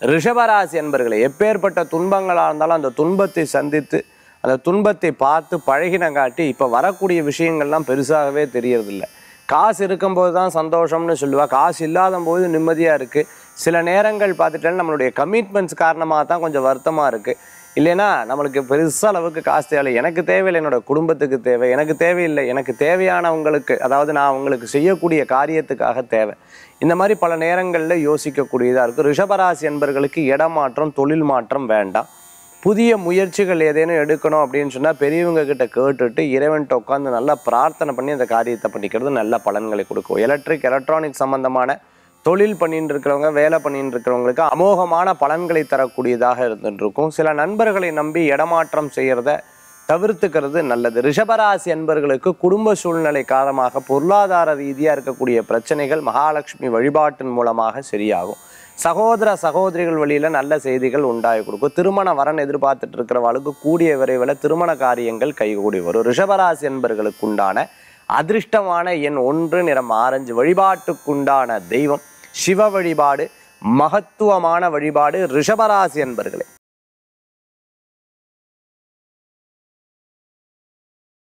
ரிஷபராசி என்பர்களே எப்பேற்பட்ட துன்பங்களாக இருந்தாலும் அந்த துன்பத்தை சந்தித்து அந்த துன்பத்தை பார்த்து பழகினங்காட்டி இப்போ வரக்கூடிய விஷயங்கள்லாம் பெருசாகவே தெரியறதில்ல காசு இருக்கும்போது தான் சந்தோஷம்னு சொல்லுவா காசு இல்லாத போது நிம்மதியாக இருக்குது சில நேரங்கள் பார்த்துட்டா நம்மளுடைய கமிட்மெண்ட்ஸ் காரணமாக தான் கொஞ்சம் வருத்தமாக இருக்குது இல்லைன்னா நம்மளுக்கு பெருசாக அளவுக்கு காசு தேவை எனக்கு தேவையில்லை என்னோட குடும்பத்துக்கு தேவை எனக்கு தேவையில்லை எனக்கு தேவையானவங்களுக்கு அதாவது நான் அவங்களுக்கு செய்யக்கூடிய காரியத்துக்காக தேவை இந்த மாதிரி பல நேரங்களில் யோசிக்கக்கூடியதாக இருக்குது ரிஷபராசி என்பர்களுக்கு இடமாற்றம் தொழில் மாற்றம் வேண்டாம் புதிய முயற்சிகள் ஏதேனும் எடுக்கணும் அப்படின்னு சொன்னால் பெரியவங்க கிட்ட கேட்டுட்டு இறைவன்கிட்ட உட்காந்து நல்லா பிரார்த்தனை பண்ணி அந்த காரியத்தை பண்ணிக்கிறது நல்ல பலன்களை கொடுக்கும் எலக்ட்ரிக் எலக்ட்ரானிக் சம்பந்தமான தொழில் பண்ணிட்டு இருக்கிறவங்க வேலை பண்ணிட்டு இருக்கிறவங்களுக்கு அமோகமான பலன்களை தரக்கூடியதாக இருந்துட்டு இருக்கும் சில நண்பர்களை நம்பி இடமாற்றம் செய்யறத தவிர்த்துக்கிறது நல்லது ரிஷபராசி என்பர்களுக்கு குடும்ப சூழ்நிலை காரணமாக பொருளாதார ரீதியாக இருக்கக்கூடிய பிரச்சனைகள் மகாலட்சுமி வழிபாட்டின் மூலமாக சரியாகும் சகோதர சகோதரிகள் வழியில நல்ல செய்திகள் உண்டாகி கொடுக்கும் திருமண வரன் எதிர்பார்த்துட்டு இருக்கிறவளுக்கு கூடிய விரைவில் திருமண காரியங்கள் கைகூடி வரும் ரிஷபராசி என்பர்களுக்கு உண்டான அதிர்ஷ்டமான எண் ஒன்று நிறம் ஆரஞ்சு வழிபாட்டுக்குண்டான தெய்வம் சிவ வழிபாடு மகத்துவமான வழிபாடு ரிஷபராசி என்பர்களே